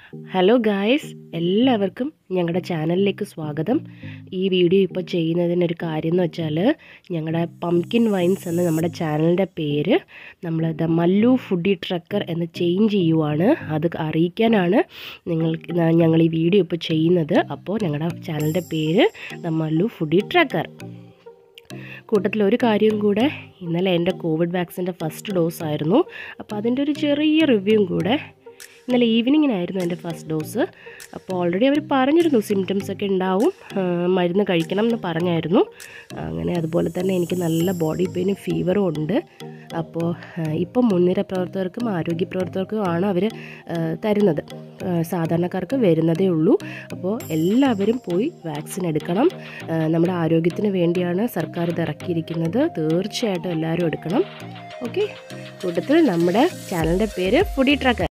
hello guys എല്ലാവർക്കും ഞങ്ങളുടെ ചാനലിലേക്ക് സ്വാഗതം ഈ വീഡിയോ ഇപ്പോൾ ചെയ്യുന്നതിനൊരു കാര്യം എന്ന് വെച്ചാൽ ഞങ്ങളുടെ പംകിൻ വൈൻസ് എന്ന നമ്മുടെ ചാനലിൻ്റെ പേര് നമ്മൾ ദ മല്ലു ഫുഡി ട്രക്കർ എന്ന് ചേഞ്ച് ചെയ്യുവാണ് അത് അറിയിക്കാനാണ് നിങ്ങൾക്ക് ഞങ്ങൾ ഈ വീഡിയോ ഇപ്പോൾ ചെയ്യുന്നത് അപ്പോൾ ഞങ്ങളുടെ ചാനലിൻ്റെ പേര് ദ മല്ലു ഫുഡി ട്രക്കർ കൂട്ടത്തിൽ ഒരു കാര്യം കൂടെ ഇന്നലെ എൻ്റെ കോവിഡ് വാക്സിൻ്റെ ഫസ്റ്റ് ഡോസ് ആയിരുന്നു അപ്പോൾ അതിൻ്റെ ഒരു ചെറിയ റിവ്യൂവും കൂടെ ഇന്നലെ ഈവനിങ്ങിനായിരുന്നു എൻ്റെ ഫസ്റ്റ് ഡോസ് അപ്പോൾ ഓൾറെഡി അവർ പറഞ്ഞിരുന്നു സിംറ്റംസ് ഒക്കെ ഉണ്ടാവും ആ, മരുന്ന് കഴിക്കണം എന്ന് പറഞ്ഞായിരുന്നു അങ്ങനെ അതുപോലെ തന്നെ എനിക്ക് നല്ല ബോഡി പെയിനും ഫീവറും ഉണ്ട് അപ്പോൾ ആ, ഇപ്പം മുൻനിര പ്രവർത്തകർക്കും ആരോഗ്യ പ്രവർത്തകർക്കും ആണ് അവർ തരുന്നത് ആ, സാധാരണക്കാർക്ക് വരുന്നതേ ഉള്ളൂ അപ്പോൾ എല്ലാവരും പോയി വാക്സിൻ എടുക്കണം ആ, നമ്മുടെ ആരോഗ്യത്തിന് വേണ്ടിയാണ് സർക്കാർ ഇത് ഇറക്കിയിരിക്കുന്നത് തീർച്ചയായിട്ടും എല്ലാവരും എടുക്കണം ഓക്കെ കൂട്ടത്തിൽ നമ്മുടെ ചാനലിൻ്റെ പേര് ഫുഡി ട്രക്കർ